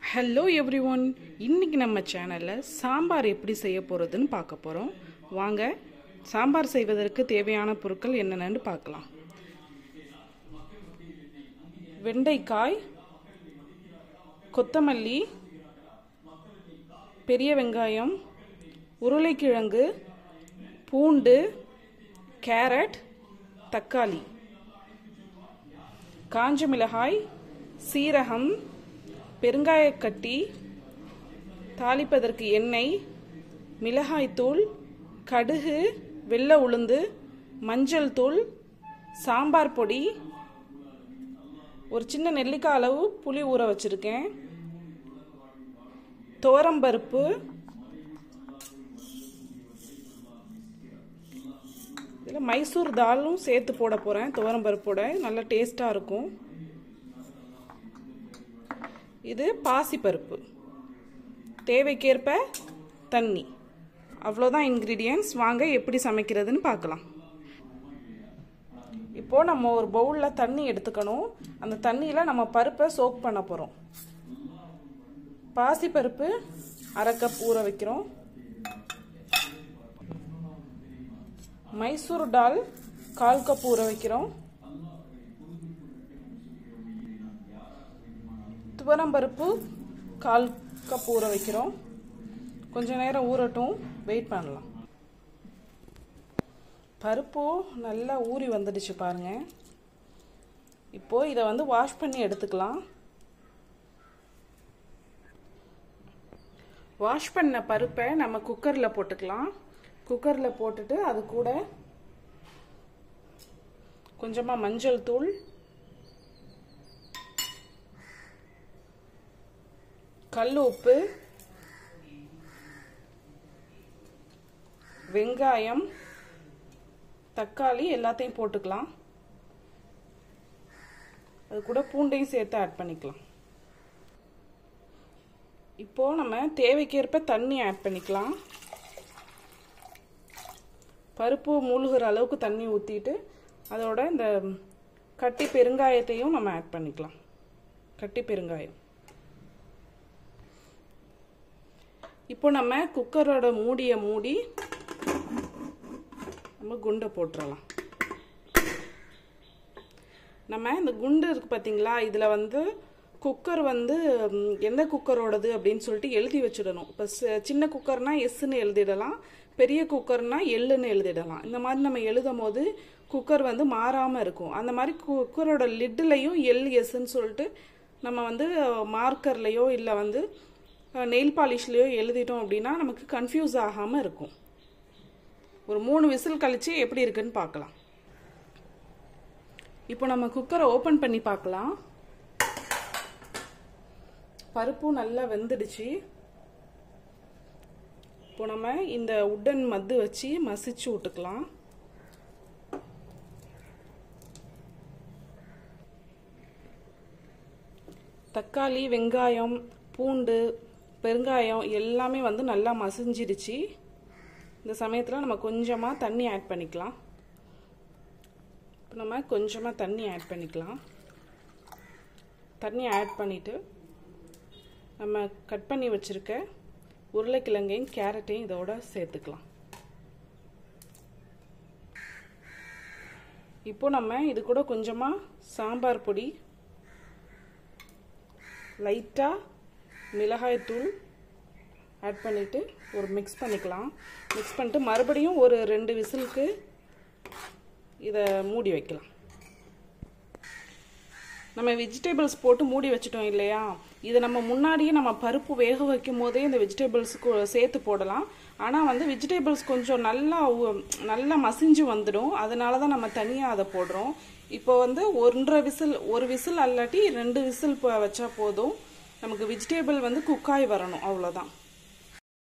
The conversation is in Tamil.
ஹலோ எவ்ரி ஒன் இன்னைக்கு நம்ம சேனலில் சாம்பார் எப்படி செய்ய போகிறதுன்னு பார்க்க போகிறோம் வாங்க சாம்பார் செய்வதற்கு தேவையான பொருட்கள் என்னென்னு பார்க்கலாம் வெண்டைக்காய் கொத்தமல்லி பெரிய வெங்காயம் உருளைக்கிழங்கு பூண்டு கேரட் தக்காளி காஞ்ச மிளகாய் சீரகம் பெருங்காயக்கட்டி தாளிப்பதற்கு எண்ணெய் மிளகாய்த்தூள் கடுகு வெள்ளை உளுந்து மஞ்சள் தூள் சாம்பார் பொடி ஒரு சின்ன நெல்லிக்காய் அளவு புளி ஊற வச்சுருக்கேன் துவரம்பருப்பு இதில் மைசூர் தாலும் சேர்த்து போட போகிறேன் துவரம்பருப்போட நல்லா டேஸ்ட்டாக இருக்கும் இது பாசிப்பருப்பு தேவைக்கேற்ப தண்ணி அவ்வளோதான் இன்க்ரீடியன்ஸ் வாங்க எப்படி சமைக்கிறதுன்னு பார்க்கலாம் இப்போது நம்ம ஒரு பவுலில் தண்ணி எடுத்துக்கணும் அந்த தண்ணியில் நம்ம பருப்பை சோக் பண்ண போகிறோம் பாசிப்பருப்பு அரை கப் ஊற வைக்கிறோம் மைசூர் டால் கால் கப் ஊற வைக்கிறோம் துவரம்பருப்பு கால் கப் ஊற வைக்கிறோம் கொஞ்ச நேரம் ஊறட்டும் வெயிட் பண்ணலாம் பருப்பு நல்லா ஊறி வந்துடுச்சு பாருங்க இப்போ இதை வந்து வாஷ் பண்ணி எடுத்துக்கலாம் வாஷ் பண்ண பருப்பை நம்ம குக்கரில் போட்டுக்கலாம் குக்கரில் போட்டுட்டு அது கூட கொஞ்சமாக மஞ்சள் தூள் கல் உப்பு வெங்காயம் தக்காளி எல்லாத்தையும் போட்டுக்கலாம் அது கூட பூண்டையும் சேர்த்து ஆட் பண்ணிக்கலாம் இப்போ நம்ம தேவைக்கேற்ப தண்ணி ஆட் பண்ணிக்கலாம் பருப்பு மூழ்கிற அளவுக்கு தண்ணி ஊற்றிட்டு அதோட இந்த கட்டி பெருங்காயத்தையும் நம்ம ஆட் பண்ணிக்கலாம் கட்டி பெருங்காயம் இப்போ நம்ம குக்கரோட மூடியை மூடி நம்ம குண்டை போட்டுடலாம் நம்ம இந்த குண்டு இருக்கு பார்த்தீங்களா இதில் வந்து குக்கர் வந்து எந்த குக்கரோடது அப்படின்னு சொல்லிட்டு எழுதி வச்சிடணும் இப்போ சின்ன குக்கர்னா எஸ்ன்னு எழுதிடலாம் பெரிய குக்கர்னா எள்ளுன்னு எழுதிடலாம் இந்த மாதிரி நம்ம எழுதும் போது குக்கர் வந்து மாறாமல் இருக்கும் அந்த மாதிரி குக்கரோட லிட்டுலையும் எல் எஸ்ன்னு சொல்லிட்டு நம்ம வந்து மார்க்கர்லேயோ இல்லை வந்து நெயில் பாலிஷ்லேயோ எழுதிட்டோம் அப்படின்னா நமக்கு கன்ஃபியூஸ் ஆகாமல் இருக்கும் ஒரு மூணு விசில் கழித்து எப்படி இருக்குன்னு பார்க்கலாம் இப்போ நம்ம குக்கரை ஓப்பன் பண்ணி பார்க்கலாம் பருப்பும் நல்லா வெந்துடுச்சு இப்போ நம்ம இந்த உட்டன் மத்து வச்சு மசிச்சு விட்டுக்கலாம் தக்காளி வெங்காயம் பூண்டு பெருங்காயம் எல்லாமே வந்து நல்லா மசிஞ்சிருச்சு இந்த சமயத்தில் நம்ம கொஞ்சமாக தண்ணி ஆட் பண்ணிக்கலாம் இப்போ நம்ம கொஞ்சமாக தண்ணி ஆட் பண்ணிக்கலாம் தண்ணி ஆட் பண்ணிவிட்டு நம்ம கட் பண்ணி வச்சுருக்க உருளைக்கிழங்கையும் கேரட்டையும் இதோட சேர்த்துக்கலாம் இப்போ நம்ம இது கூட கொஞ்சமாக சாம்பார் பொடி லைட்டாக மிளகாய்த்தூள் ஆட் பண்ணிவிட்டு ஒரு மிக்ஸ் பண்ணிக்கலாம் மிக்ஸ் பண்ணிட்டு மறுபடியும் ஒரு ரெண்டு விசிலுக்கு இதை மூடி வைக்கலாம் நம்ம வெஜிடபிள்ஸ் போட்டு மூடி வச்சிட்டோம் இல்லையா இதை நம்ம முன்னாடியே நம்ம பருப்பு வேக வைக்கும் போதே இந்த வெஜிடபிள்ஸுக்கு சேர்த்து போடலாம் ஆனால் வந்து வெஜிடபிள்ஸ் கொஞ்சம் நல்லா நல்லா மசிஞ்சு வந்துடும் அதனால தான் நம்ம தனியாக அதை போடுறோம் இப்போ வந்து ஒன்றரை விசில் ஒரு விசில் அல்லாட்டி ரெண்டு விசில் வச்சா போதும் நமக்கு வெஜிடபிள் வந்து குக்காய் வரணும் அவ்வளோதான்